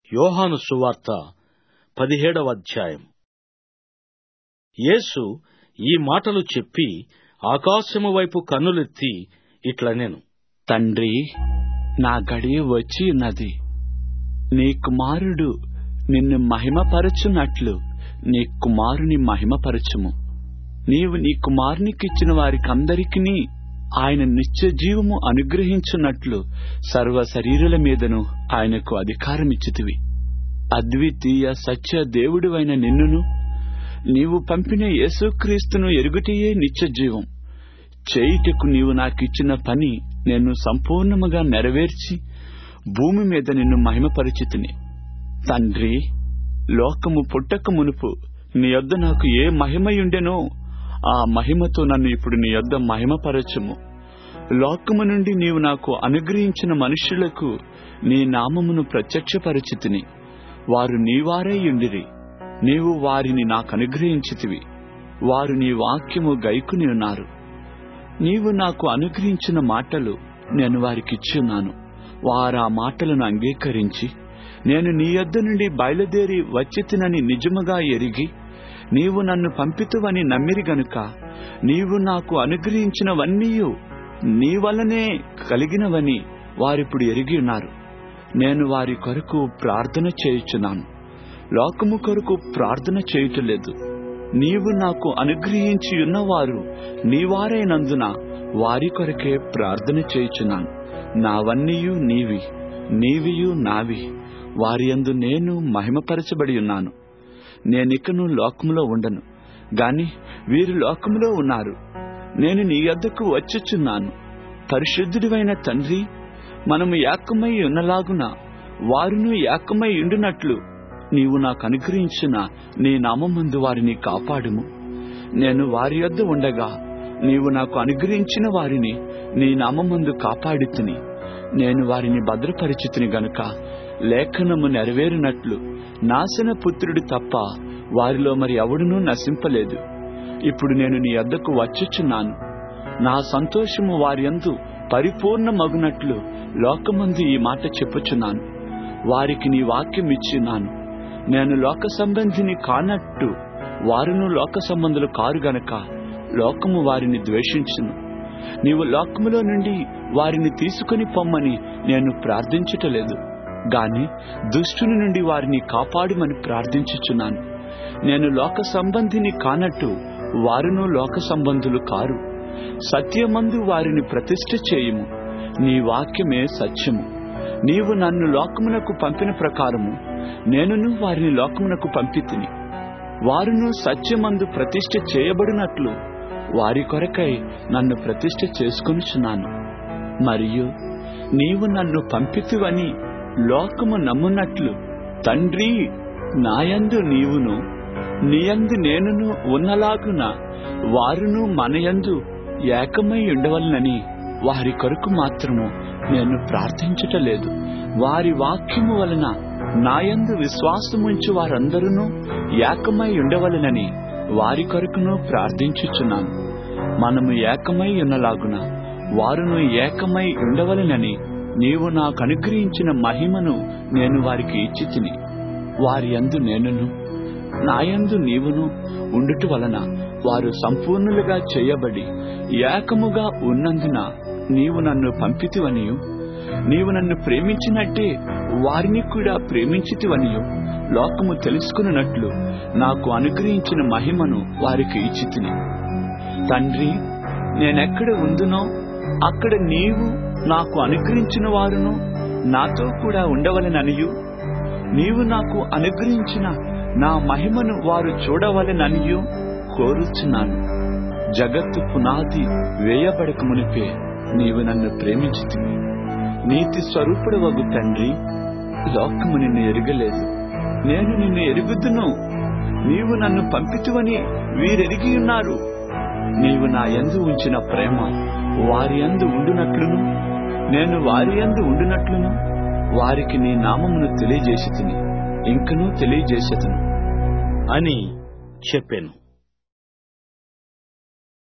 యోహాను సువార్త పదిహేడవ అధ్యాయం యేసు ఈ మాటలు చెప్పి ఆకాశము వైపు కన్నులెత్తి ఇట్లనెను తండ్రి నా గడియ వచ్చి ఉన్నది నీ కుమారుడు నిన్ను మహిమపరచునట్లు నీ కుమారుని మహిమపరచుము నీవు నీ కుమారునికిచ్చిన వారికందరికీ ఆయన నిత్య జీవము అనుగ్రహించున్నట్లు సర్వ శరీరుల మీదను ఆయనకు అధికారమిచ్చితివి అద్వితీయ సత్య దేవుడివైన నిన్నును నీవు పంపిన యేసుక్రీస్తును ఎరుగుటయే నిత్య జీవం చేయుటకు నీవు నాకిచ్చిన పని నేను సంపూర్ణముగా నెరవేర్చి భూమి మీద నిన్ను మహిమపరిచితిని తండ్రి లోకము పుట్టక మునుపు నీ యొద్ద నాకు ఏ మహిమయుండెనో ఆ మహిమతో నన్ను ఇప్పుడు నీ యొద్ద మహిమపరచుము లోకము నుండి నీవు నాకు అనుగ్రహించిన మనుష్యులకు నీ నామమును ప్రత్యక్షపరిచితిని వారు నీవారై ఉండిరి నీవు వారిని నాకు అనుగ్రహించితివి వారు నీ వాక్యము గైకుని ఉన్నారు నీవు నాకు అనుగ్రహించిన మాటలు నేను వారికిచ్చున్నాను వారా మాటలను అంగీకరించి నేను నీ యొద్ద నుండి బయలుదేరి వచ్చితినని నిజముగా ఎరిగి నీవు నన్ను పంపితువని నమ్మిరి గనుక నీవు నాకు అనుగ్రహించినవన్నీయు నీ వల్లనే కలిగినవని వారిప్పుడు ఎరిగి ఉన్నారు నేను వారి కొరకు ప్రార్థన చేయుచున్నాను లోకము కొరకు ప్రార్థన చేయుటలేదు నీవు నాకు అనుగ్రహించి ఉన్నవారు నీవారైనందున వారి కొరకే ప్రార్థన చేయుచున్నాను నావన్నీయు నీవి నీవియు నావి వారి యందు నేను మహిమపరచబడి ఉన్నాను నేనికను లోకములో ఉండను గాని వీరు లోకములో ఉన్నారు నేను నీ యొద్దకు వచ్చుచున్నాను పరిశుద్ధుడివైన తండ్రి మనము ఏకమై ఉన్నలాగున వారును ఏకమై ఉండునట్లు నీవు నాకు అనుగ్రహించిన నీ నామందు వారిని కాపాడుము నేను వారి యొద్ద ఉండగా నీవు నాకు అనుగ్రహించిన వారిని నీ నామందు కాపాడుతుని నేను వారిని భద్రపరిచితిని గనుక లేఖనము నెరవేరినట్లు నాశన పుత్రుడు తప్ప వారిలో మరి ఎవడునూ నశింపలేదు ఇప్పుడు నేను నీ వద్దకు వచ్చుచున్నాను నా సంతోషము వారియందు పరిపూర్ణమగునట్లు లోకమందు ఈ మాట చెప్పుచున్నాను వారికి నీ వాక్యం ఇచ్చినాను నేను లోక సంబంధిని కానట్టు వారును లోక సంబంధులు కారు గనక లోకము వారిని ద్వేషించును నీవు లోకములో నుండి వారిని తీసుకుని పొమ్మని నేను ప్రార్థించుటలేదు గాని దుష్టుని నుండి వారిని కాపాడుమని ప్రార్థించుచున్నాను నేను లోక సంబంధిని కానట్టు వారును లోక సంబంధులు కారు సత్యమందు వారిని ప్రతిష్ఠ చేయుము నీ వాక్యమే సత్యము నీవు నన్ను లోకమునకు పంపిన ప్రకారము నేనును వారిని లోకమునకు పంపితిని వారును సత్యమందు ప్రతిష్ఠ చేయబడినట్లు వారి కొరకై నన్ను ప్రతిష్ఠ చేసుకొనుచున్నాను మరియు నీవు నన్ను పంపితివని లోకము నమ్మునట్లు తండ్రి నాయందు నీవును నీయందు నేనును ఉన్నలాగున వారును మనయందు ఏకమై ఉండవలనని వారి కొరకు మాత్రము నేను ప్రార్థించుటలేదు వారి వాక్యము వలన నాయందు విశ్వాసముంచు వారందరూ ఏకమై ఉండవలనని వారి కొరకును ప్రార్థించుచున్నాను మనము ఏకమై ఉన్నలాగున వారును ఏకమై ఉండవలనని నీవు నాకు అనుగ్రహించిన మహిమను నేను వారికి ఇచ్చి తిని వారి యందు నేనును నాయందు నీవును ఉండుట వలన వారు సంపూర్ణులుగా చేయబడి ఏకముగా ఉన్నందున నీవు నన్ను పంపితివనియు నీవు నన్ను ప్రేమించినట్టే వారిని కూడా ప్రేమించితివనియు లోకము తెలుసుకున్నట్లు నాకు అనుగ్రహించిన మహిమను వారికి ఇచ్చితిని తండ్రి నేనెక్కడ ఉందునో అక్కడ నీవు నాకు అనుగ్రహించిన వారును నాతో కూడా ఉండవలననియు నీవు నాకు అనుగ్రహించిన నా మహిమను వారు చూడవలననియు కోరుచున్నాను జగత్తు పునాది వేయబడక మునిపే నీవు నన్ను ప్రేమించితివి నీతి స్వరూపుడు వగు తండ్రి లోకము నిన్ను ఎరగలేదు నేను నిన్ను ఎరుగుదును నీవు నన్ను పంపితువని వీరెరిగి ఉన్నారు నీవు నా యందు ఉంచిన ప్రేమ వారి యందు ఉండునట్లును నేను వారి యందు ఉండునట్లును వారికి నీ నామమును తెలియజేసి తిని ఇంకనూ తెలియజేసేతను అని చెప్పాను